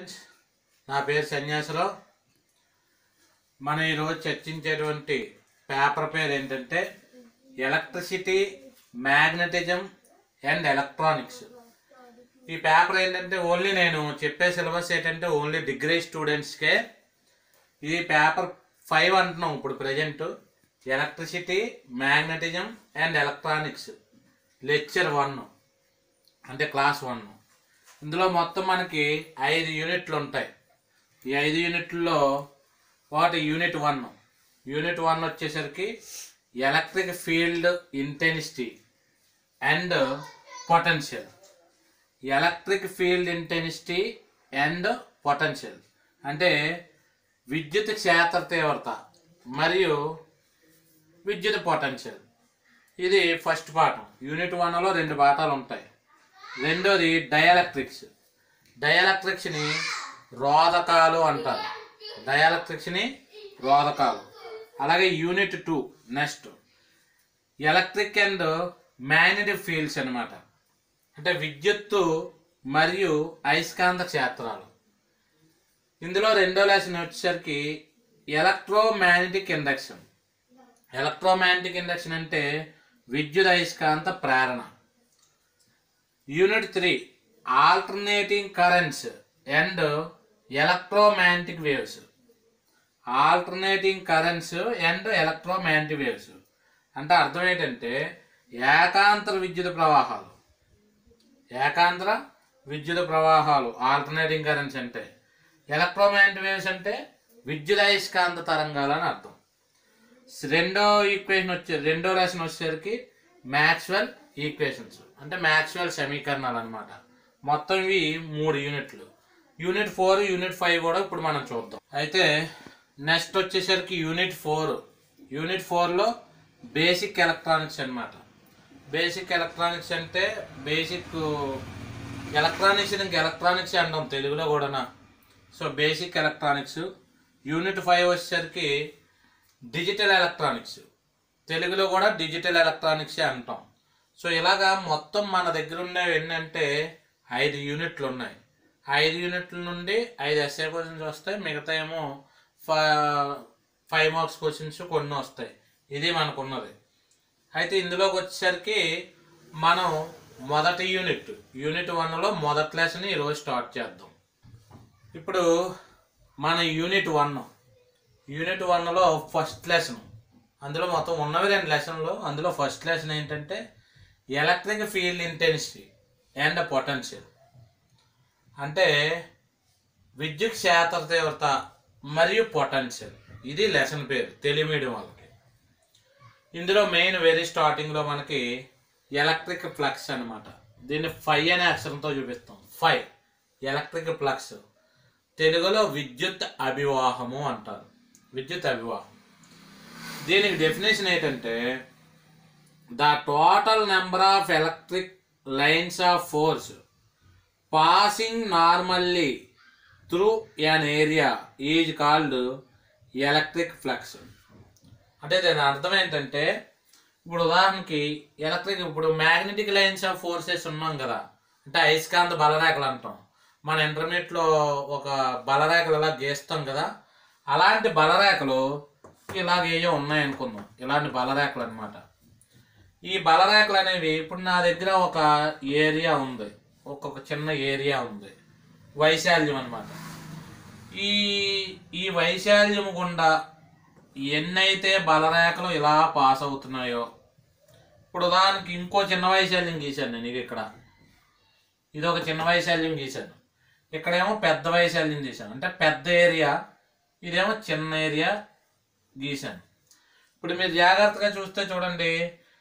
friends, నా పేరు సన్యాసరావు మనం ఈరోజు చర్చించేటువంటి పేపర్ పేరు ఏంటంటే ఎలక్ట్రిసిటీ మ్యాగ్నెటిజం అండ్ ఎలక్ట్రానిక్స్ ఈ పేపర్ ఏంటంటే ఓన్లీ నేను చెప్పే సిలబస్ ఏంటంటే ఓన్లీ డిగ్రీ స్టూడెంట్స్కే ఇది పేపర్ ఫైవ్ అంటున్నాం ఇప్పుడు present electricity magnetism and electronics lecture one అంటే క్లాస్ వన్ ఇందులో మొత్తం మనకి ఐదు యూనిట్లు ఉంటాయి ఈ ఐదు యూనిట్లలో వాటి యూనిట్ వన్ యూనిట్ వన్ వచ్చేసరికి electric field intensity and potential electric field intensity and potential అంటే విద్యుత్ క్షేత్ర తీవ్రత మరియు విద్యుత్ పొటెన్షియల్ ఇది ఫస్ట్ పాఠం యూనిట్ వన్లో రెండు పాఠాలు ఉంటాయి రెండోది డయాలక్ట్రిక్స్ డయాలక్ట్రిక్స్ని రోధకాలు అంటారు డయాలక్ట్రిక్స్ని రోధకాలు అలాగే unit two next electric and magnetic fields అన్నమాట అంటే విద్యుత్తు మరియు అయస్కాంత క్షేత్రాలు ఇందులో రెండో లెసన్ వచ్చేసరికి ఎలక్ట్రోమాగ్నెటిక్ ఇండక్షన్ ఎలక్ట్రోమాగ్నెటిక్ ఇండక్షన్ అంటే విద్యుత్ అయస్కాంత ప్రేరణ unit three alternating currents and electromagnetic waves alternating currents and electromagnetic waves అంటే అర్థం ఏంటంటే ఏకాంతర విద్యుత్ ప్రవాహాలు ఏకాంతర విద్యుత్ ప్రవాహాలు ఆల్టర్నేటింగ్ కరెంట్స్ అంటే ఎలక్ట్రోమాగ్నెటిక్ వేవ్స్ అంటే విద్యుత్ అయస్కాంత తరంగాలు అని అర్థం రెండో ఈక్వేషన్ వచ్చే రెండో లెసన్ వచ్చేసరికి మ్యాక్స్వెల్ ఈక్వేషన్స్ అంటే మ్యాక్స్వెల్ సమీకరణాలు అన్నమాట మొత్తం ఇవి మూడు యూనిట్లు యూనిట్ ఫోర్ యూనిట్ ఫైవ్ కూడా ఇప్పుడు మనం చూద్దాం అయితే నెక్స్ట్ వచ్చేసరికి యూనిట్ ఫోర్ యూనిట్ ఫోర్లో బేసిక్ ఎలక్ట్రానిక్స్ అన్నమాట బేసిక్ ఎలక్ట్రానిక్స్ అంటే బేసిక్ ఎలక్ట్రానిక్స్ ఇంక ఎలక్ట్రానిక్స్ అంటాం తెలుగులో కూడానా so basic electronics unit five వచ్చేసరికి డిజిటల్ ఎలక్ట్రానిక్స్ తెలుగులో కూడా డిజిటల్ ఎలక్ట్రానిక్స్ అంటాం సో ఇలాగా మొత్తం మన దగ్గర ఉండేవి ఏంటంటే ఐదు యూనిట్లు ఉన్నాయి ఐదు యూనిట్ల నుండి ఐదు ఎస్ఐ క్వశ్చన్స్ వస్తాయి మిగతా ఏమో ఫైవ్ మార్క్స్ క్వశ్చన్స్ కొన్ని వస్తాయి ఇది మనకున్నది అయితే ఇందులోకి వచ్చేసరికి మనం మొదటి యూనిట్ యూనిట్ వన్లో మొదటి లెసన్ ఈరోజు స్టార్ట్ చేద్దాం ఇప్పుడు మన యూనిట్ వన్ యూనిట్ వన్లో ఫస్ట్ లెసన్ అందులో మొత్తం ఉన్నవి రెండు లెసన్లు అందులో ఫస్ట్ లెసన్ ఏంటంటే electric field intensity and potential అంటే విద్యుత్ క్షేత్ర తీవ్రత మరియు పొటెన్షియల్ ఇది లెసన్ పేరు తెలుగు మీడియం వాళ్ళకి ఇందులో మెయిన్ వెరీ స్టార్టింగ్లో మనకి ఎలక్ట్రిక్ ఫ్లక్స్ అన్నమాట దీన్ని ఫై అనే అక్షరంతో చూపిస్తాం ఫై ఎలక్ట్రిక్ ఫ్లక్స్ తెలుగులో విద్యుత్ అభివాహము అంటారు విద్యుత్ అభివాహం దీనికి డెఫినేషన్ ఏంటంటే the total number of electric lines of force passing normally through an area is called electric flux అంటే దాని అర్థం ఏంటంటే ఇప్పుడు ఉదాహరణకి ఎలక్ట్రిక్ ఇప్పుడు మ్యాగ్నెటిక్ లైన్స్ ఆఫ్ ఫోర్సెస్ ఉన్నాం కదా అంటే అయస్కాంత బలరేఖలు అంటాం మన ఇంటర్మీడియట్లో ఒక బలరేఖలు ఇలా గీస్తాం కదా అలాంటి బలరేఖలు ఇలాగ ఏయో ఉన్నాయనుకుందాం ఇలాంటి బలరేఖలు అనమాట ఈ బలరేఖలు అనేవి ఇప్పుడు నా దగ్గర ఒక ఏరియా ఉంది ఒక్కొక్క చిన్న ఏరియా ఉంది వైశాల్యం అనమాట ఈ ఈ వైశాల్యం గుండా ఎన్నైతే బలరేఖలు ఇలా పాస్ అవుతున్నాయో ఇప్పుడు ఉదాహరణకి ఇంకో చిన్న వైశాల్యం గీశాను నేను ఇది ఇక్కడ ఇది ఒక చిన్న వైశాల్యం గీశాను ఇక్కడేమో పెద్ద వైశాల్యం గీశాను అంటే పెద్ద ఏరియా ఇదేమో చిన్న ఏరియా గీశాను ఇప్పుడు మీరు జాగ్రత్తగా చూస్తే చూడండి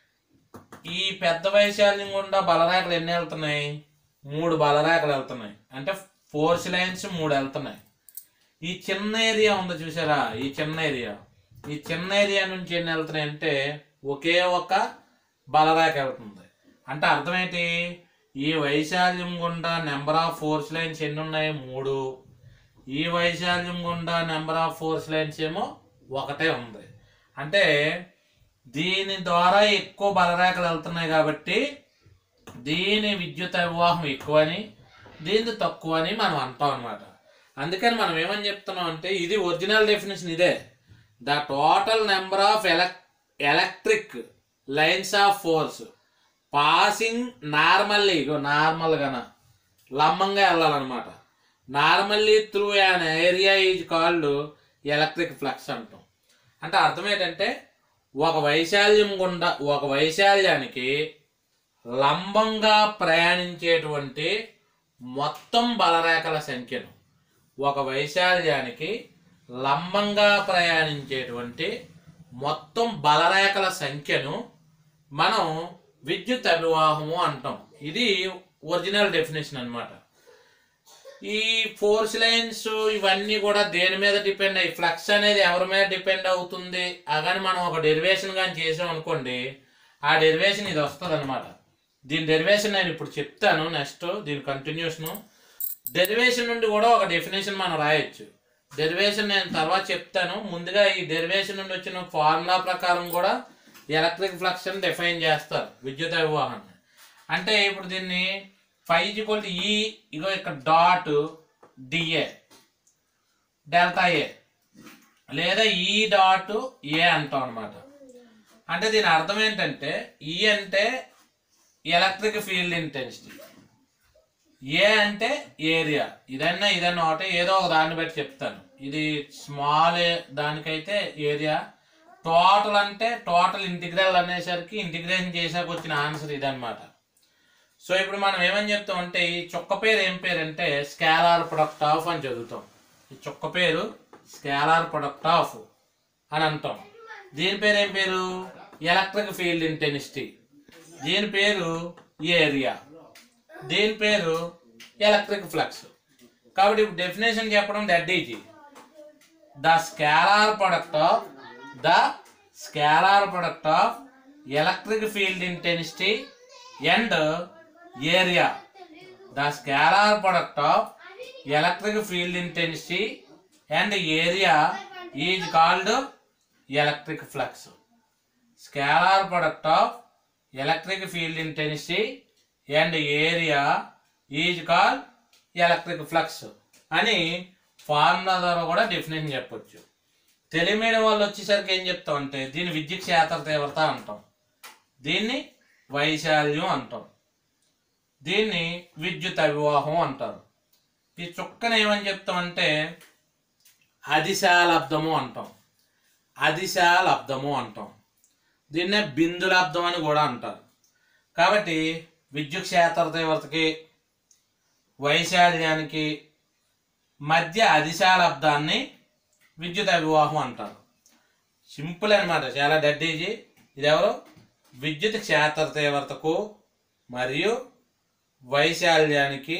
ఈ పెద్ద వైశాల్యం గుండా బలరేఖలు ఎన్ని వెళ్తున్నాయి మూడు బలరేఖలు వెళ్తున్నాయి అంటే ఫోర్స్ లైన్స్ మూడు వెళ్తున్నాయి ఈ చిన్న ఏరియా ఉంది చూసారా ఈ చిన్న ఏరియా ఈ చిన్న ఏరియా నుంచి ఎన్ని వెళ్తున్నాయి అంటే ఒకే ఒక బలరేఖ వెళ్తుంది అంటే అర్థం ఏంటి ఈ వైశాల్యం గుండా నెంబర్ ఆఫ్ ఫోర్స్ లైన్స్ ఎన్ని ఉన్నాయి మూడు ఈ వైశాల్యం గుండా నెంబర్ ఆఫ్ ఫోర్స్ లైన్స్ ఏమో ఒకటే ఉంది అంటే దీని ద్వారా ఎక్కువ బలరేఖలు వెళ్తున్నాయి కాబట్టి దీని విద్యుత్ వివాహం ఎక్కువని దీనిది తక్కువ అని మనం అంటాం అనమాట అందుకని మనం ఏమని చెప్తున్నాం అంటే ఇది ఒరిజినల్ డెఫినేషన్ ఇదే ద టోటల్ నెంబర్ ఆఫ్ ఎలక్ electric lines of force passing normally ఇగో నార్మల్గాన లంబంగా వెళ్ళాలన్నమాట normally through an area is called electric flux అంటాం అంటే అర్థం ఏంటంటే ఒక వైశాల్యం గుండా ఒక వైశాల్యానికి లంబంగా ప్రయాణించేటువంటి మొత్తం బలరేఖల సంఖ్యను ఒక వైశాల్యానికి లంబంగా ప్రయాణించేటువంటి మొత్తం బలరేఖల సంఖ్యను మనం విద్యుత్ అభివాహము అంటాం ఇది ఒరిజినల్ డెఫినేషన్ అన్నమాట ఈ ఫోర్స్ లైన్స్ ఇవన్నీ కూడా దేని మీద డిపెండ్ అయ్యి ఫ్లక్స్ అనేది ఎవరి మీద డిపెండ్ అవుతుంది అదని మనం ఒక డెరివేషన్ కానీ చేసాం అనుకోండి ఆ డెరివేషన్ ఇది వస్తుంది అనమాట దీని డెరివేషన్ నేను ఇప్పుడు చెప్తాను నెక్స్ట్ దీని కంటిన్యూషన్ డెరివేషన్ నుండి కూడా ఒక డెఫినేషన్ మనం రాయొచ్చు డెరివేషన్ నేను తర్వాత చెప్తాను ముందుగా ఈ డెరివేషన్ నుండి వచ్చిన ఫార్ములా ప్రకారం కూడా ఎలక్ట్రిక్ ఫ్లక్స్ అని డిఫైన్ చేస్తారు విద్యుత్ వివాహాన్ని అంటే ఇప్పుడు దీన్ని ఫైవ్ ఈక్వల్ టు ఈ ఇగో ఇక్కడ డాట్ డిఏ డెల్టా ఏ లేదా ఈ డాట్ ఏ అంటాం అనమాట అంటే దీని అర్థం ఏంటంటే ఈ అంటే ఎలక్ట్రిక్ ఫీల్డ్ ఇంటెన్సిటీ ఏ అంటే ఏరియా ఇదన్నా ఇదన్నా ఒకటే ఏదో ఒక దాన్ని బట్టి చెప్తాను ఇది స్మాల్ దానికైతే ఏరియా టోటల్ అంటే టోటల్ ఇంటిగ్రల్ అనేసరికి ఇంటిగ్రేషన్ చేసాక వచ్చిన ఆన్సర్ ఇదన్నమాట సో ఇప్పుడు మనం ఏమని చెప్తాం అంటే ఈ చుక్క పేరు ఏం పేరు అంటే స్కేలార్ ప్రొడక్ట్ ఆఫ్ అని చదువుతాం ఈ చుక్క పేరు స్కేలార్ ప్రొడక్ట్ ఆఫ్ అని అంటాం దీని పేరు ఏం పేరు ఎలక్ట్రిక్ ఫీల్డ్ ఇంటెన్సిటీ దీని పేరు ఏరియా దీని పేరు ఎలక్ట్రిక్ ఫ్లక్స్ కాబట్టి ఇప్పుడు డెఫినేషన్ చెప్పడం that is the scalar product of the scalar product of electric field intensity and area the scalar product of electric field intensity and area is called electric flux scalar product of electric field intensity and area is call electric flux అని formula ద్వారా కూడా definition చెప్పొచ్చు తెలియమైన వాళ్ళు వచ్చేసరికి ఏం చెప్తాం అంటే దీన్ని విద్యుత్ క్షేత్ర తీవ్రత అంటాం దీన్ని వైశాల్యం అంటాం దీన్ని విద్యుత్ అవివాహం అంటారు ఈ చుక్కను ఏమని చెప్తామంటే అదిశాలబ్దము అంటాం అదిశాలబ్దము అంటాం దీన్నే బిందులబ్దం అని కూడా అంటారు కాబట్టి విద్యుత్ క్షేత్ర తీవ్రతకి వైశాల్యానికి మధ్య అదిశాలబ్దాన్ని విద్యుత్ అవివాహం అంటారు సింపుల్ అన్నమాట చాలా డెడ్ ఈజీ ఇది ఎవరు విద్యుత్ క్షేత్ర తీవ్రతకు మరియు వైశాల్యానికి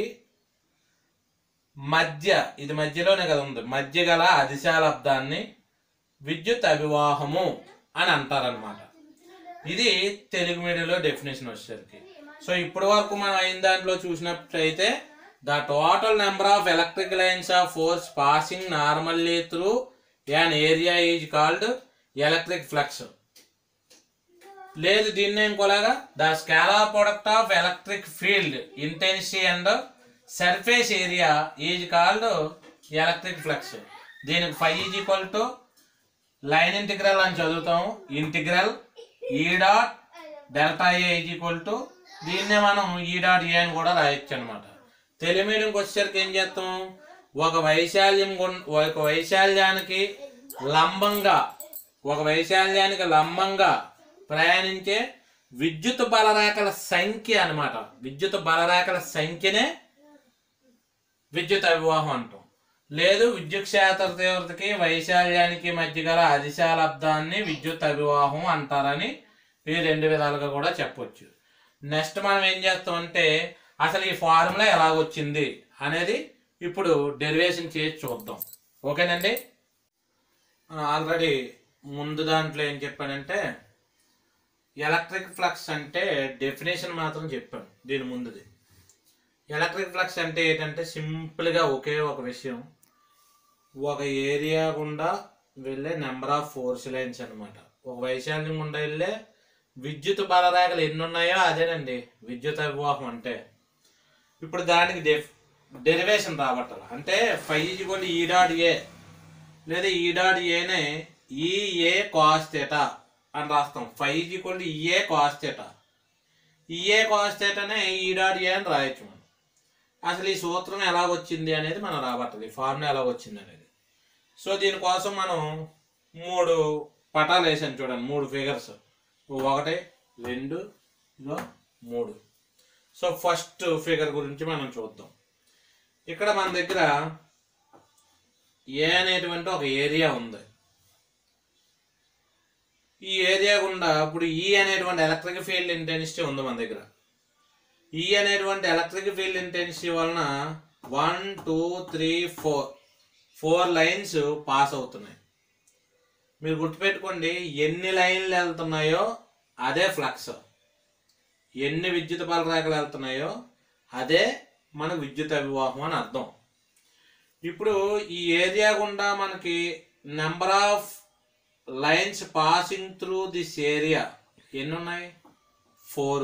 మధ్య ఇది మధ్యలోనే కదా ఉంది మధ్య గల అదిశాలబ్దాన్ని విద్యుత్ అవివాహము అని అంటారనమాట ఇది తెలుగు మీడియంలో డెఫినేషన్ వచ్చేసరికి సో ఇప్పటి వరకు మనం అయిన దాంట్లో చూసినట్లయితే the total number of electric lines of force passing normally through an area is called electric flux లేదు దీన్ని ఇంకోలాగా the scalar product of electric field intensity and surface area is called electric flux దీనికి phi is equal to line integral అని చదువుతాం integral E dot delta A is equal to దీన్నే మనం ఈ dot ఏ అని కూడా రాయొచ్చు అనమాట తెలుగు మీడియంకి వచ్చేసరికి ఏం చేస్తాం ఒక వైశాల్యం గుం- ఒక వైశాల్యానికి లంబంగా ఒక వైశాల్యానికి లంబంగా ప్రయాణించే విద్యుత్ బలరేఖల సంఖ్య అన్నమాట విద్యుత్ బలరేఖల సంఖ్యనే విద్యుత్ అవివాహం అంటాం లేదు విద్యుత్ క్షేత్ర తీవ్రతకి వైశాల్యానికి మధ్య గల అదిశాలబ్దాన్ని విద్యుత్ అవివాహం అంటారని ఈ రెండు విధాలుగా కూడా చెప్పొచ్చు నెక్స్ట్ మనం ఏం చేస్తామంటే అసలు ఈ ఫార్ములా ఎలాగొచ్చింది అనేది ఇప్పుడు డెరివేషన్ చేసి చూద్దాం ఓకేనండి ఆల్రెడీ ముందు దాంట్లో ఏం చెప్పానంటే ఎలక్ట్రిక్ ఫ్లక్స్ అంటే డెఫినేషన్ మాత్రం చెప్పాను దీని ముందుది ఎలక్ట్రిక్ ఫ్లక్స్ అంటే ఏంటంటే సింపుల్గా ఒకే ఒక విషయం ఒక ఏరియా గుండా వెళ్ళే నెంబర్ ఆఫ్ ఫోర్స్ లైన్స్ అన్నమాట ఒక వైశాల్యం గుండా వెళ్ళే విద్యుత్ బలరేఖలు ఎన్ని ఉన్నాయో అదేనండి విద్యుత్ అవివాహం అంటే ఇప్పుడు దానికి డెఫ్ డెరివేషన్ రాబట్టాలి అంటే phi is equal E dot A లేదా ఈ డాట్ ఏనే ఈ ఏ కాస్ థీటా అని రాస్తాం phi is equal A cos theta E A cos థీటానే ఈ డాట్ ఏ అని రాయొచ్చు మనం అసలు ఈ సూత్రం ఎలా వచ్చింది అనేది మనం రాబట్టాలి ఈ ఫార్ములా ఎలా వచ్చింది అనేది సో దీనికోసం మనం మూడు పటాలు వేసాను చూడండి మూడు ఫిగర్స్ ఒకటి రెండు ఇదో మూడు సో ఫస్ట్ ఫిగర్ గురించి మనం చూద్దాం ఇక్కడ మన దగ్గర ఏ అనేటువంటి ఒక ఏరియా ఉంది ఈ ఏరియా గుండా ఇప్పుడు ఈ అనేటువంటి ఎలక్ట్రిక్ ఫీల్డ్ ఇంటెన్సిటీ ఉంది మన దగ్గర ఈ అనేటువంటి ఎలక్ట్రిక్ ఫీల్డ్ ఇంటెన్సిటీ వలన one two three four four lines pass అవుతున్నాయి మీరు గుర్తుపెట్టుకోండి ఎన్ని లైన్లు వెళ్తున్నాయో అదే ఫ్లక్స్ ఎన్ని విద్యుత్ బలరేఖలు వెళ్తున్నాయో అదే మన విద్యుత్ అవివాహం అని అర్థం ఇప్పుడు ఈ ఏరియా గుండా మనకి number of lines passing through this area ఎన్ని ఉన్నాయి ఫోర్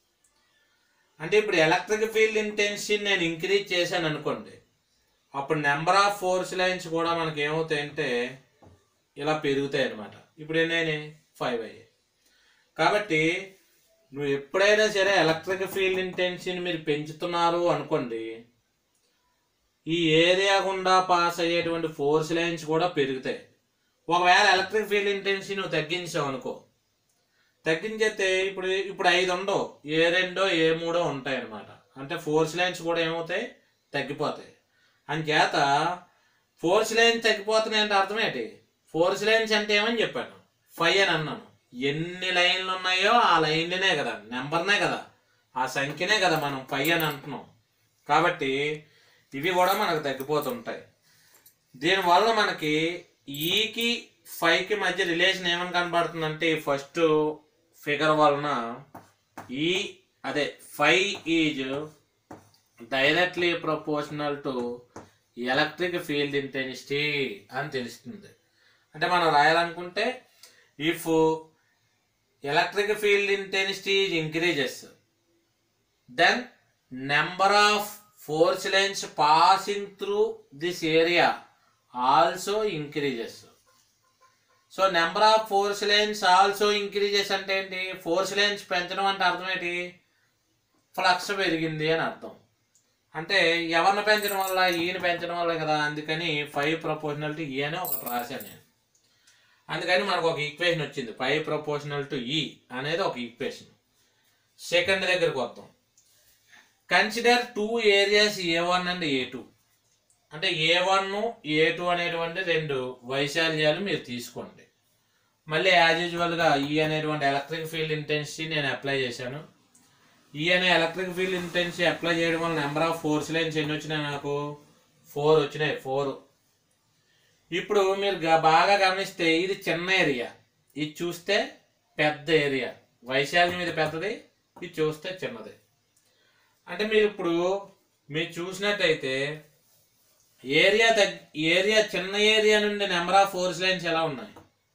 అంటే ఇప్పుడు ఎలక్ట్రిక్ ఫీల్డ్ ఇంటెన్సిటీ నేను ఇంక్రీజ్ చేశాను అనుకోండి అప్పుడు నెంబర్ ఆఫ్ ఫోర్స్ లైన్స్ కూడా మనకి ఏమవుతాయంటే ఇలా పెరుగుతాయి అనమాట ఇప్పుడు ఎన్నైనాయి ఫైవ్ అయ్యాయి కాబట్టి నువ్వు ఎప్పుడైనా సరే ఎలక్ట్రిక్ ఫీల్డ్ ఇంటెన్సిటీని మీరు పెంచుతున్నారు అనుకోండి ఈ ఏరియా గుండా పాస్ అయ్యేటువంటి ఫోర్స్ లైన్స్ కూడా పెరుగుతాయి ఒకవేళ ఎలక్ట్రిక్ ఫీల్డ్ ఇంటెన్సిటీ నువ్వు తగ్గించావు అనుకో తగ్గించేస్తే ఇప్పుడు ఇప్పుడు ఐదు ఉండవు ఏ రెండో ఏ మూడో ఉంటాయి అనమాట అంటే ఫోర్స్ లైన్స్ కూడా ఏమవుతాయి తగ్గిపోతాయి అంచేత ఫోర్స్ లైన్స్ తగ్గిపోతున్నాయి అంటే అర్థం ఏంటి ఫోర్స్ లైన్స్ అంటే ఏమని చెప్పాను ఫైవ్ అని అన్నాను ఎన్ని లైన్లు ఉన్నాయో ఆ లైన్లనే కదా నెంబర్నే కదా ఆ సంఖ్యనే కదా మనం ఫైవ్ అని అంటున్నాం కాబట్టి ఇవి కూడా మనకు తగ్గిపోతుంటాయి దీనివల్ల మనకి ఈకి ఫైవ్కి మధ్య రిలేషన్ ఏమని కనబడుతుందంటే ఈ ఫస్ట్ ఫిగర్ వలన ఈ అదే phi is directly proportional to electric field intensity అని తెలుస్తుంది అంటే మనం రాయాలనుకుంటే if electric field intensity is increases then number of force lines passing through this area also increases so number of force lines also increases అంటే ఏంటి force lines పెంచడం అంటే అర్థం ఏంటి ఫ్లక్స్ పెరిగింది అని అర్థం అంటే ఎవరిని పెంచడం వల్ల ఈయన పెంచడం వల్ల కదా అందుకని ఫైవ్ ప్రపోర్షనల్ టు ఈ అని ఒకటి రాశాను నేను అందుకని మనకు ఒక ఈక్వేషన్ వచ్చింది ఫైవ్ ప్రపోర్షనల్ టు ఈ అనేది ఒక ఈక్వేషన్ సెకండ్ దగ్గరకు వద్దాం consider two areas A one and A two అంటే ఏ వన్ ఏ టూ అనేటువంటి రెండు వైశాల్యాలు మీరు తీసుకోండి మళ్ళీ యాజ్ యూజువల్గా ఈ అనేటువంటి ఎలక్ట్రిక్ ఫీల్డ్ ఇంటెన్సిటీ నేను అప్లై చేశాను ఈ అనే ఎలక్ట్రిక్ ఫీల్డ్ ఇంటెన్సిటీ అప్లై చేయడం వల్ల నెంబర్ ఆఫ్ ఫోర్స్ లైన్స్ ఎన్ని వచ్చినాయి నాకు ఫోర్ వచ్చినాయి ఫోర్ ఇప్పుడు మీరు గ- బాగా గమనిస్తే ఇది చిన్న ఏరియా ఇది చూస్తే పెద్ద ఏరియా వైశాల్యం ఇది పెద్దది ఇది చూస్తే చిన్నది అంటే మీరు ఇప్పుడు మీరు చూసినట్టయితే ఏరియా తగ్ ఏరియా చిన్న ఏరియా నుండి నెంబర్ ఆఫ్ ఫోర్స్ లైన్స్ ఎలా ఉన్నాయి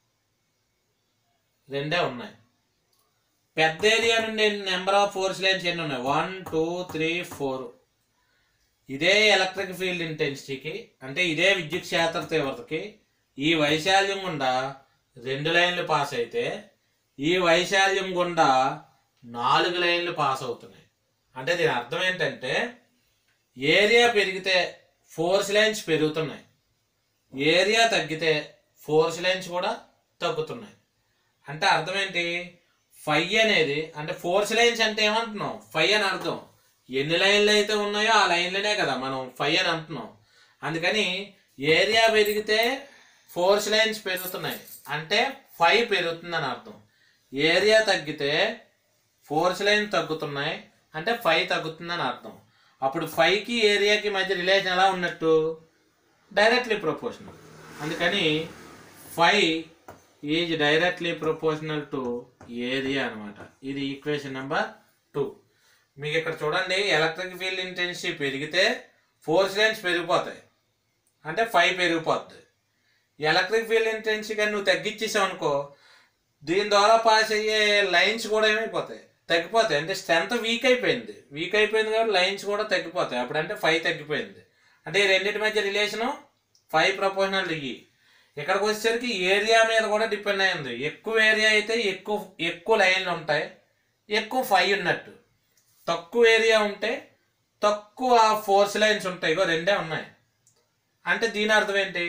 రెండే ఉన్నాయి పెద్ద ఏరియా నుండి నెంబర్ ఆఫ్ ఫోర్స్ లైన్స్ ఎన్ని ఉన్నాయి వన్ టూ త్రీ ఫోర్ ఇదే ఎలక్ట్రిక్ ఫీల్డ్ ఇంటెన్సిటీకి అంటే ఇదే విద్యుత్ క్షేత్ర తీవ్రతకి ఈ వైశాల్యం గుండా రెండు లైన్లు పాస్ అయితే ఈ వైశాల్యం గుండా నాలుగు లైన్లు పాస్ అవుతున్నాయి అంటే దీని అర్థం ఏంటంటే ఏరియా పెరిగితే ఫోర్స్ లైన్స్ పెరుగుతున్నాయి ఏరియా తగ్గితే ఫోర్స్ లైన్స్ కూడా తగ్గుతున్నాయి అంటే అర్థం ఏంటి ఫైవ్ అనేది అంటే ఫోర్స్ లైన్స్ అంటే ఏమంటున్నాం ఫైవ్ అని అర్థం ఎన్ని లైన్లు అయితే ఉన్నాయో ఆ లైన్లనే కదా మనం ఫైవ్ అని అంటున్నాం అందుకని ఏరియా పెరిగితే ఫోర్స్ లైన్స్ పెరుగుతున్నాయి అంటే ఫైవ్ పెరుగుతుందని అర్థం ఏరియా తగ్గితే ఫోర్స్ లైన్ తగ్గుతున్నాయి అంటే ఫైవ్ తగ్గుతుందని అర్థం అప్పుడు ఫైవ్కి ఏరియాకి మధ్య రిలేషన్ ఎలా ఉన్నట్టు డైరెక్ట్లీ ప్రపోర్షనల్ అందుకని phi is directly proportional to area అన్నమాట ఇది ఈక్వేషన్ నెంబర్ టూ మీకు ఇక్కడ చూడండి ఎలక్ట్రిక్ ఫీల్డ్ ఇంటెన్సిటీ పెరిగితే ఫోర్స్ లైన్స్ పెరిగిపోతాయి అంటే ఫైవ్ పెరిగిపోద్ది ఎలక్ట్రిక్ ఫీల్డ్ ఇంటెన్సిటీ కానీ నువ్వు తగ్గించేసావు అనుకో దీని ద్వారా పాస్ అయ్యే లైన్స్ కూడా ఏమైపోతాయి తగ్గిపోతాయి అంటే స్ట్రెంత్ వీక్ అయిపోయింది వీక్ అయిపోయింది కాబట్టి లైన్స్ కూడా తగ్గిపోతాయి అప్పుడంటే ఫైవ్ తగ్గిపోయింది అంటే ఈ రెండింటి మధ్య రిలేషను ఫైవ్ ప్రపోజనల్ డిగ్రీ ఇక్కడికి వచ్చేసరికి ఏరియా మీద కూడా డిపెండ్ అయింది ఎక్కువ ఏరియా అయితే ఎక్కువ ఎక్కువ లైన్లు ఉంటాయి ఎక్కువ ఫైవ్ ఉన్నట్టు తక్కువ ఏరియా ఉంటే తక్కువ ఫోర్స్ లైన్స్ ఉంటాయి ఇగో రెండే ఉన్నాయి అంటే దీని అర్థం ఏంటి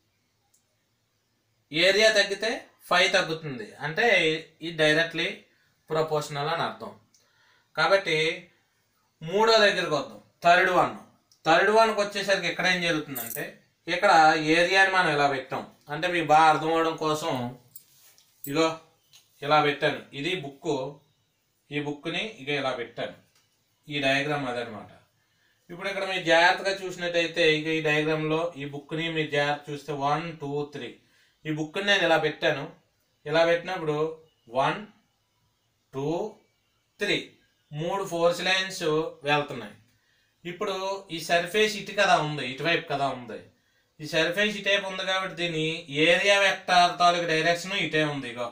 ఏరియా తగ్గితే ఫైవ్ తగ్గుతుంది అంటే ఇది డైరెక్ట్లీ ప్రపోర్షనల్ అని అర్థం కాబట్టి మూడో దగ్గరికి వద్దాం థర్డ్ వన్ థర్డ్ వన్కి వచ్చేసరికి ఇక్కడ ఏం జరుగుతుందంటే ఇక్కడ ఏరియాని మనం ఇలా పెట్టాం అంటే మీకు బాగా అర్థం అవడం కోసం ఇగో ఇలా పెట్టాను ఇది బుక్ ఈ బుక్ని ఇక ఇలా పెట్టాను ఈ డయాగ్రామ్ అదనమాట ఇప్పుడు ఇక్కడ మీరు జాగ్రత్తగా చూసినట్టయితే ఇక ఈ డయాగ్రామ్లో ఈ బుక్ని మీరు జాగ్రత్త చూస్తే వన్ టూ త్రీ ఈ బుక్ని నేను ఇలా పెట్టాను ఇలా పెట్టినప్పుడు వన్ టూ త్రీ మూడు ఫోర్స్ లైన్స్ వెళ్తున్నాయి ఇప్పుడు ఈ సర్ఫేస్ ఇటు కదా ఉంది ఇటువైపు కదా ఉంది ఈ సర్ఫేస్ ఇటేపు ఉంది కాబట్టి దీని ఏరియా వెక్టార్ తాలూకు డైరెక్షన్ ఇటే ఉంది ఇగో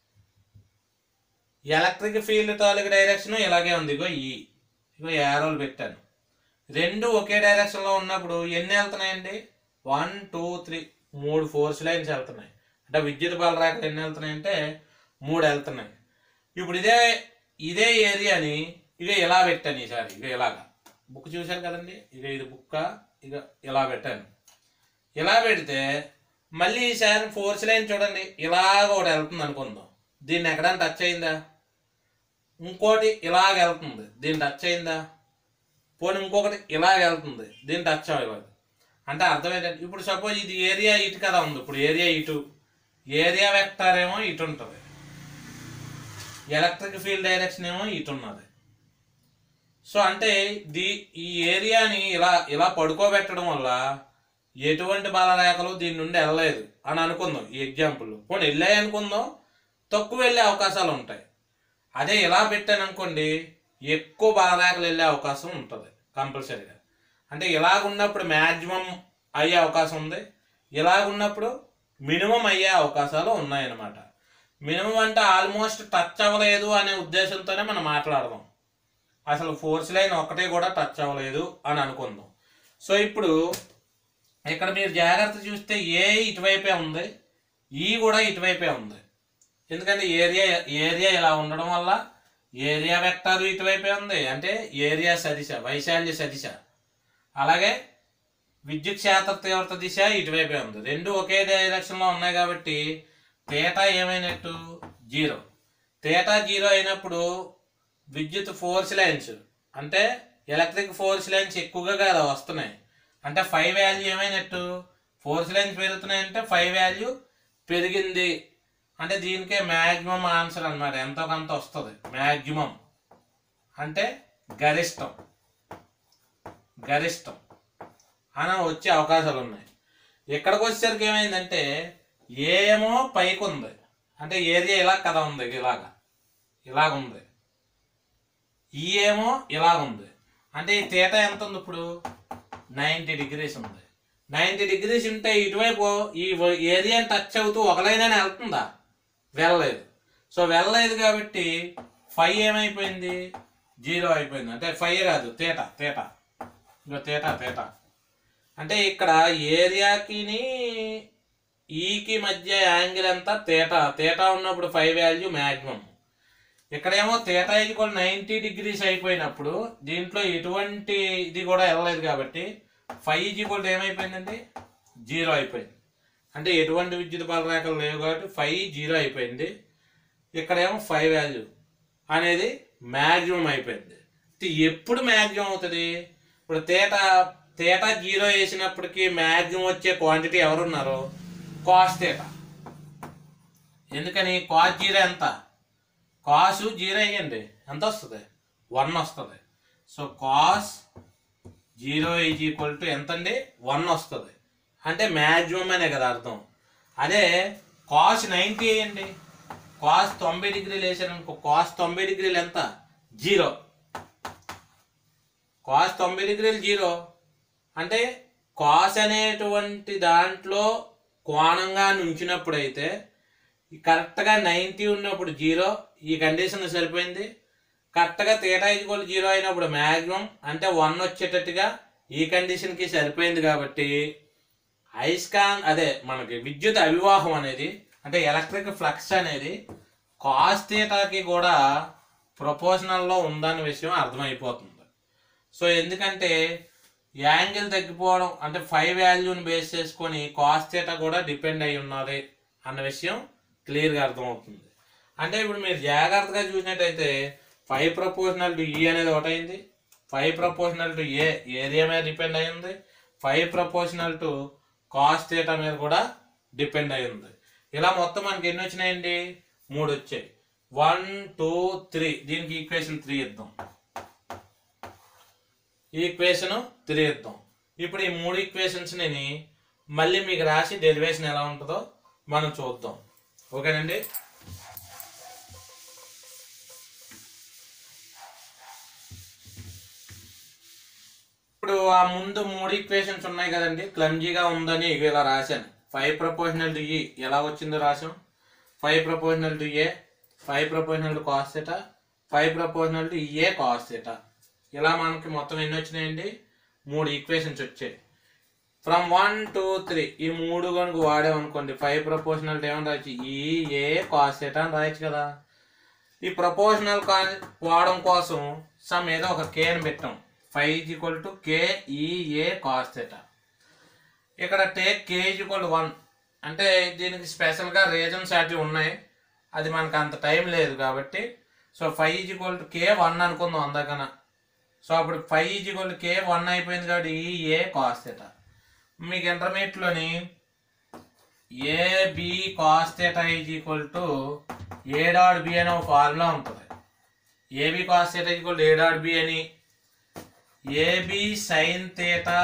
ఎలక్ట్రిక్ ఫీల్డ్ తాలూకు డైరెక్షన్ ఇలాగే ఉంది ఇగో ఈ ఇగో యారోలు పెట్టాను రెండు ఒకే డైరెక్షన్లో ఉన్నప్పుడు ఎన్ని వెళ్తున్నాయండి వన్ టూ త్రీ మూడు ఫోర్స్ లైన్స్ వెళ్తున్నాయి అంటే విద్యుత్ బల రేఖలు ఎన్ని వెళ్తున్నాయి అంటే మూడు వెళ్తున్నాయి ఇప్పుడు ఇదే ఇదే ఏరియాని ఇక ఇలా పెట్టాను ఈసారి ఇక ఇలాగా బుక్ చూశారు కదండి ఇక ఇది బుక్క ఇక ఇలా పెట్టాను ఇలా పెడితే మళ్ళీ ఈసారి ఫోర్స్ లైన్ చూడండి ఇలాగ ఒకటి వెళ్తుంది అనుకుందాం దీన్ని ఎక్కడైనా టచ్ అయిందా ఇంకోటి ఇలాగ వెళ్తుంది దీన్ని టచ్ అయిందా పోనీ ఇంకొకటి ఇలాగ వెళ్తుంది దీన్ని టచ్ అవ్వలేదు అంటే అర్థం ఏంటంటే ఇప్పుడు సపోజ్ ఇది ఏరియా ఇటు కదా ఉంది ఇప్పుడు ఏరియా ఇటు ఏరియా వెక్టార్ ఏమో ఇటు ఉంటుంది ఎలక్ట్రిక్ ఫీల్డ్ డైరెక్షన్ ఏమో ఇటు ఉన్నది సో అంటే ది ఈ ఏరియాని ఇలా ఇలా పడుకోబెట్టడం వల్ల ఎటువంటి బలరేఖలు దీని నుండి వెళ్ళలేదు అని అనుకుందాం ఈ ఎగ్జాంపుల్ పోనీ వెళ్ళాయి అనుకుందాం తక్కువ వెళ్ళే అవకాశాలు ఉంటాయి అదే ఇలా పెట్టాను అనుకోండి ఎక్కువ బలరేఖలు వెళ్ళే అవకాశం ఉంటుంది కంపల్సరీగా అంటే ఇలాగ ఉన్నప్పుడు మ్యాక్సిమం అయ్యే అవకాశం ఉంది ఇలాగ ఉన్నప్పుడు మినిమం అయ్యే అవకాశాలు ఉన్నాయన్నమాట మినిమం అంటే ఆల్మోస్ట్ టచ్ అవ్వలేదు అనే ఉద్దేశంతోనే మనం మాట్లాడదాం అసలు ఫోర్స్ లైన్ ఒకటే కూడా టచ్ అవ్వలేదు అని అనుకుందాం సో ఇప్పుడు ఇక్కడ మీరు జాగ్రత్త చూస్తే ఏ ఇటువైపే ఉంది ఈ కూడా ఇటువైపే ఉంది ఎందుకంటే ఏరియా ఏరియా ఇలా ఉండడం వల్ల ఏరియా వెక్టార్ ఇటువైపే ఉంది అంటే ఏరియా సదిశ వైశాల్య సదిశ అలాగే విద్యుత్ క్షేత్ర తీవ్రత దిశ ఇటువైపే ఉంది రెండు ఒకే డైరెక్షన్లో ఉన్నాయి కాబట్టి తేటా ఏమైనట్టు జీరో తేటా జీరో అయినప్పుడు విద్యుత్ ఫోర్స్ లైన్స్ అంటే ఎలక్ట్రిక్ ఫోర్స్ లైన్స్ ఎక్కువగా కదా వస్తున్నాయి అంటే ఫైవ్ వాల్యూ ఏమైనట్టు ఫోర్స్ లైన్స్ పెరుగుతున్నాయి అంటే ఫైవ్ వాల్యూ పెరిగింది అంటే దీనికే మ్యాక్సిమం ఆన్సర్ అన్నమాట ఎంతో కొంత వస్తుంది మ్యాక్సిమం అంటే గరిష్టం గరిష్టం అని వచ్చే అవకాశాలు ఉన్నాయి ఇక్కడికి వచ్చేసరికి ఏమైందంటే ఏమో పైకి ఉంది అంటే ఏరియా ఇలా కదా ఉంది ఇలాగా ఇలాగ ఉంది ఈ ఏమో ఇలాగ ఉంది అంటే ఈ తీట ఎంత ఉంది ఇప్పుడు నైంటీ డిగ్రీస్ ఉంది నైంటీ డిగ్రీస్ ఉంటే ఇటువైపు ఈ ఏరియాని టచ్ అవుతూ ఒక లైన్ అని వెళ్తుందా వెళ్ళలేదు సో వెళ్ళలేదు కాబట్టి ఫైవ్ ఏమైపోయింది జీరో అయిపోయింది అంటే ఫైవ్ కాదు తేట తేట ఇగో తేట తేట అంటే ఇక్కడ ఏరియాకిని ఈకి మధ్య యాంగిల్ అంతా తేటా తేటా ఉన్నప్పుడు ఫైవ్ వాల్యూ మ్యాక్సిమం ఇక్కడేమో తేటా ఇది కూడా నైంటీ డిగ్రీస్ అయిపోయినప్పుడు దీంట్లో ఎటువంటి ఇది కూడా వెళ్ళలేదు కాబట్టి ఫైవ్ ఈజీ కూడా ఏమైపోయిందండి జీరో అయిపోయింది అంటే ఎటువంటి విద్యుత్ బలరేఖలు లేవు కాబట్టి ఫైవ్ జీరో అయిపోయింది ఇక్కడేమో ఫైవ్ వాల్యూ అనేది మ్యాక్సిమం అయిపోయింది ఇది ఎప్పుడు మ్యాక్సిమం అవుతుంది ఇప్పుడు తేట తేట జీరో వేసినప్పటికీ మ్యాక్సిమం వచ్చే క్వాంటిటీ ఎవరున్నారు కాస్ తేట ఎందుకని కాస్ జీరో ఎంత కాసు జీరో అయ్యండి ఎంత వస్తుంది వన్ వస్తుంది so cos zero is equal to ఎంత అండి వన్ వస్తుంది అంటే మ్యాక్సిమం అనే కదా అర్థం అదే కాస్ నైంటీ వేయండి కాస్ తొంభై డిగ్రీలు వేసారనుకో కాస్ తొంభై డిగ్రీలు ఎంత జీరో కాస్ తొంభై డిగ్రీలు జీరో అంటే కాస్ అనేటువంటి దాంట్లో కోణంగా నుంచినప్పుడు అయితే కరెక్ట్గా నైంటీ ఉన్నప్పుడు జీరో ఈ కండిషన్ సరిపోయింది కరెక్ట్గా తీటా ఈక్వల్ జీరో అయినప్పుడు మ్యాక్సిమం అంటే వన్ వచ్చేటట్టుగా ఈ కండిషన్కి సరిపోయింది కాబట్టి అయస్కాన్ అదే మనకి విద్యుత్ అవివాహం అనేది అంటే ఎలక్ట్రిక్ ఫ్లక్స్ అనేది కాస్ తీటాకి కూడా ప్రపోజనల్లో ఉందన్న విషయం అర్థమైపోతుంది సో ఎందుకంటే యాంగిల్ తగ్గిపోవడం అంటే ఫైవ్ వాల్యూని బేస్ చేసుకొని కాస్ తీటా కూడా డిపెండ్ అయి ఉన్నది అన్న విషయం క్లియర్గా అర్థమవుతుంది అంటే ఇప్పుడు మీరు జాగ్రత్తగా చూసినట్టయితే ఫైవ్ ప్రపోజనల్ టు ఈ అనేది ఒకటైంది phi proportional to A area మీద డిపెండ్ అయింది phi proportional to cos theta మీద కూడా డిపెండ్ అయి ఉంది ఇలా మొత్తం మనకి ఎన్ని వచ్చినాయండి మూడు వచ్చాయి వన్ టూ త్రీ దీనికి ఈక్వేషన్ త్రీ ఇద్దాం ఈ ఈక్వేషన్ త్రీ ఇద్దాం ఇప్పుడు ఈ మూడు ఈక్వేషన్స్ నేను మళ్ళీ మీకు రాసి డెరివేషన్ ఎలా ఉంటుందో మనం చూద్దాం ఓకేనండి ఇప్పుడు ఆ ముందు మూడు ఈక్వేషన్స్ ఉన్నాయి కదండి క్లమ్జీగా ఉందని ఇగో ఇలా రాశాను ఫైవ్ ప్రపోజనల్ టు ఈ ఎలా వచ్చిందో రాసాం phi proportional to A phi proportional to cos theta phi proportional to A cos theta ఇలా మనకి మొత్తం ఎన్ని వచ్చినాయండి మూడు ఈక్వేషన్స్ వచ్చాయి ఫ్రమ్ వన్ టూ త్రీ ఈ మూడు కనుక వాడామనుకోండి ఫైవ్ ప్రపోజనల్ ఏమని రాయొచ్చు ఈ ఏ కాసేట అని రాయొచ్చు కదా ఈ ప్రపోజనల్ కా వాడడం కోసం సమ్ ఏదో ఒక కే అని పెట్టాం phi is equal to K E A cos theta ఇక్కడ take K is equal one అంటే దీనికి స్పెషల్గా రీజన్స్ అవి ఉన్నాయి అది మనకు అంత టైం లేదు కాబట్టి so phi is equal to K one అనుకుందాం అందకన్నా సో అప్పుడు phi is equal to K one అయిపోయింది కాబట్టి ఈ ఏ కాస్తేట మీకు ఇంటర్మీడియట్లోని AB cos theta is equal to A dot B అనే ఒక ఫార్ములా ఉంటుంది AB cos theta is equal to A dot B అని AB sine theta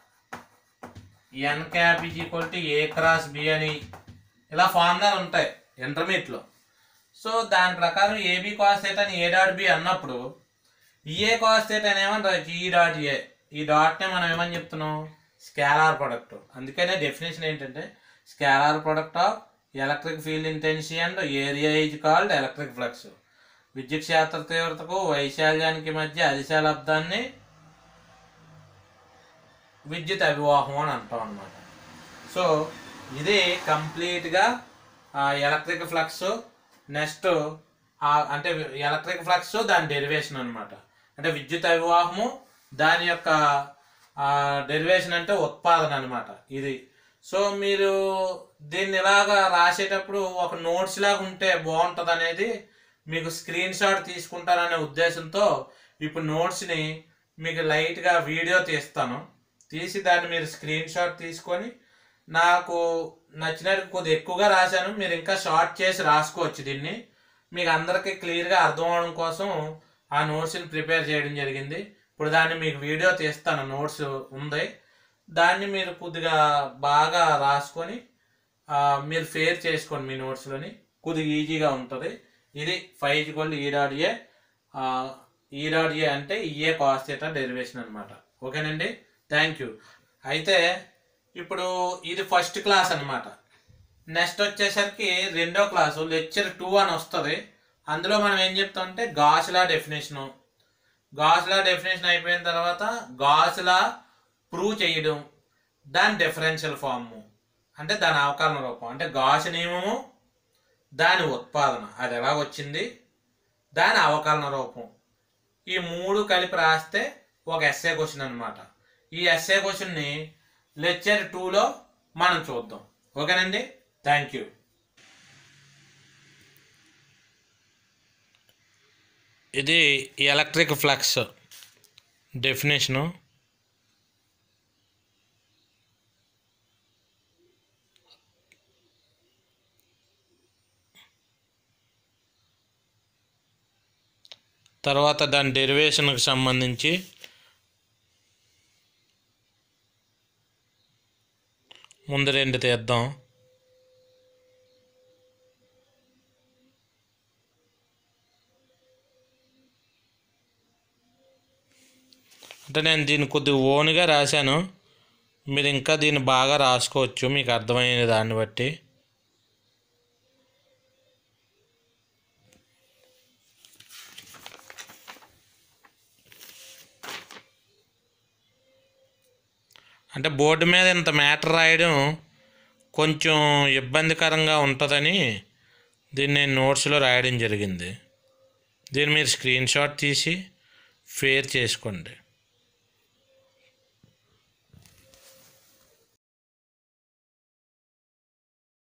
N cap is equal to A cross B అని ఇలా ఫార్ములాలు ఉంటాయి ఇంటర్మీడియట్లో సో దాని ప్రకారం ఏబి కాస్ థీటా అని ఏ డాట్ బి అన్నప్పుడు ఈఏ కాస్ థీటా అని ఏమని రాయొచ్చు ఈ డాట్ ఏ ఈ డాట్నే మనం ఏమని చెప్తున్నాం స్కేలార్ ప్రొడక్ట్ అందుకనే డెఫినేషన్ ఏంటంటే scalar product of electric field intensity and area is called electric flux విద్యుత్ క్షేత్ర తీవ్రతకు వైశాల్యానికి మధ్య అధిశాలబ్దాన్ని విద్యుత్ అవివాహం అని అంటాం అన్నమాట సో ఇది కంప్లీట్గా ఎలక్ట్రిక్ ఫ్లక్స్ నెక్స్ట్ అంటే ఎలక్ట్రిక్ ఫ్లక్స్ దాని డెరివేషన్ అన్నమాట అంటే విద్యుత్ అవివాహము దాని యొక్క డెరివేషన్ అంటే ఉత్పాదన అన్నమాట ఇది సో మీరు దీన్ని ఇలాగా రాసేటప్పుడు ఒక నోట్స్ లాగా ఉంటే బాగుంటుంది అనేది మీకు స్క్రీన్ షాట్ తీసుకుంటారనే ఉద్దేశంతో ఇప్పుడు నోట్స్ని మీకు లైట్గా వీడియో తీస్తాను తీసి దాన్ని మీరు స్క్రీన్ షాట్ తీసుకొని నాకు నచ్చినట్టు కొద్దిగా ఎక్కువగా రాశాను మీరు ఇంకా షార్ట్ చేసి రాసుకోవచ్చు దీన్ని మీకు అందరికీ క్లియర్గా అర్థం అవడం కోసం ఆ నోట్స్ని ప్రిపేర్ చేయడం జరిగింది ఇప్పుడు దాన్ని మీకు వీడియో తీస్తాను నోట్స్ ఉంది దాన్ని మీరు కొద్దిగా బాగా రాసుకొని ఆ, మీరు ఫేర్ చేసుకోండి మీ నోట్స్లోని కొద్దిగా ఈజీగా ఉంటుంది ఇది phi equal E dot A E dot ఏ అంటే ఈఏ కాస్ థీటా డెరివేషన్ అనమాట ఓకేనండి థ్యాంక్ యూ అయితే ఇప్పుడు ఇది ఫస్ట్ క్లాస్ అన్నమాట నెక్స్ట్ వచ్చేసరికి రెండో క్లాసు లెక్చర్ టూ అని వస్తుంది అందులో మనం ఏం చెప్తాం అంటే గాసులా డెఫినేషను గాసులా డెఫినేషన్ అయిపోయిన తర్వాత గాసులా ప్రూవ్ చేయడం దాని డిఫరెన్షియల్ ఫార్ము అంటే దాని అవకలన రూపం అంటే గాసు నియమము దాని ఉత్పాదన అది ఎలా వచ్చింది దాని అవకలన రూపం ఈ మూడు కలిపి రాస్తే ఒక ఎస్ఏ క్వశ్చన్ అనమాట ఈ ఎస్ఏ క్వశ్చన్ని లెక్చర్ టూలో మనం చూద్దాం ఓకేనండి థ్యాంక్ యూ ఇది ఎలక్ట్రిక్ ఫ్లక్స్ డెఫినేషను తర్వాత దాని డెరివేషన్కి సంబంధించి ముందు రెండు తీద్దాం అంటే నేను దీన్ని కొద్దిగా ఓన్గా రాశాను మీరు ఇంకా దీన్ని బాగా రాసుకోవచ్చు మీకు అర్థమైన దాన్ని బట్టి అంటే బోర్డు మీద ఇంత మ్యాటర్ రాయడం కొంచెం ఇబ్బందికరంగా ఉంటుందని దీన్ని నేను నోట్స్లో రాయడం జరిగింది దీన్ని మీరు స్క్రీన్ షాట్ తీసి షేర్ చేసుకోండి